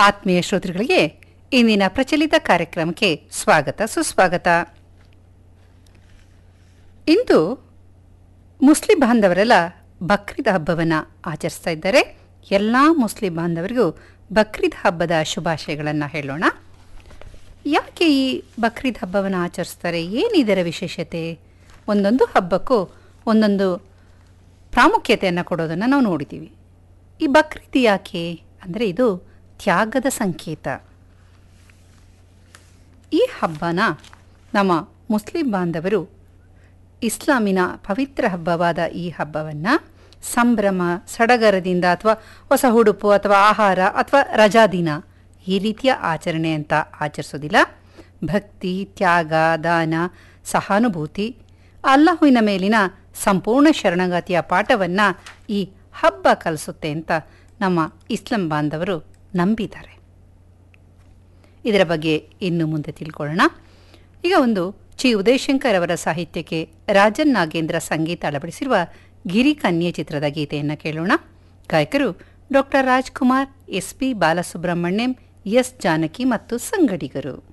ಆತ್ಮೀಯ ಶ್ರೋತೃಗಳಿಗೆ ಇಂದಿನ ಪ್ರಚಲಿತ ಕಾರ್ಯಕ್ರಮಕ್ಕೆ ಸ್ವಾಗತ ಸುಸ್ವಾಗತ ಇಂದು ಮುಸ್ಲಿಂ ಬಾಂಧವರೆಲ್ಲ ಬಕ್ರೀದ್ ಹಬ್ಬವನ್ನು ಆಚರಿಸ್ತಾ ಇದ್ದಾರೆ ಎಲ್ಲ ಮುಸ್ಲಿಂ ಬಾಂಧವರಿಗೂ ಬಕ್ರೀದ್ ಹಬ್ಬದ ಶುಭಾಶಯಗಳನ್ನು ಹೇಳೋಣ ಯಾಕೆ ಈ ಬಕ್ರೀದ್ ಹಬ್ಬವನ್ನು ಆಚರಿಸ್ತಾರೆ ಏನಿದರ ವಿಶೇಷತೆ ಒಂದೊಂದು ಹಬ್ಬಕ್ಕೂ ಒಂದೊಂದು ಪ್ರಾಮುಖ್ಯತೆಯನ್ನು ಕೊಡೋದನ್ನು ನಾವು ನೋಡಿದ್ದೀವಿ ಈ ಬಕ್ರೀದ್ ಯಾಕೆ ಅಂದರೆ ಇದು ತ್ಯಾಗದ ಸಂಕೇತ ಈ ಹಬ್ಬನ ನಮ್ಮ ಮುಸ್ಲಿಂ ಬಾಂಧವರು ಇಸ್ಲಾಮಿನ ಪವಿತ್ರ ಹಬ್ಬವಾದ ಈ ಹಬ್ಬವನ್ನು ಸಂಭ್ರಮ ಸಡಗರದಿಂದ ಅಥವಾ ಹೊಸ ಉಡುಪು ಅಥವಾ ಆಹಾರ ಅಥವಾ ರಜಾದಿನ ಈ ರೀತಿಯ ಆಚರಣೆ ಅಂತ ಆಚರಿಸೋದಿಲ್ಲ ಭಕ್ತಿ ತ್ಯಾಗ ದಾನ ಸಹಾನುಭೂತಿ ಅಲ್ಲಾಹುವಿನ ಮೇಲಿನ ಸಂಪೂರ್ಣ ಶರಣಗಾತಿಯ ಪಾಠವನ್ನು ಈ ಹಬ್ಬ ಕಲಿಸುತ್ತೆ ಅಂತ ನಮ್ಮ ಇಸ್ಲಾಂ ಬಾಂಧವರು ನಂಬಿದ್ದಾರೆ ಇದರ ಬಗ್ಗೆ ಇನ್ನು ಮುಂದೆ ತಿಳ್ಕೊಳ್ಳೋಣ ಈಗ ಒಂದು ಚಿ ಉದಯಶಂಕರ್ ಅವರ ಸಾಹಿತ್ಯಕ್ಕೆ ರಾಜನ್ ನಾಗೇಂದ್ರ ಸಂಗೀತ ಅಳವಡಿಸಿರುವ ಗಿರಿಕನ್ಯೆ ಚಿತ್ರದ ಗೀತೆಯನ್ನು ಕೇಳೋಣ ಗಾಯಕರು doctor Rajkumar S P Balasubrahmanyam S Janaki ಮತ್ತು ಸಂಗಡಿಗರು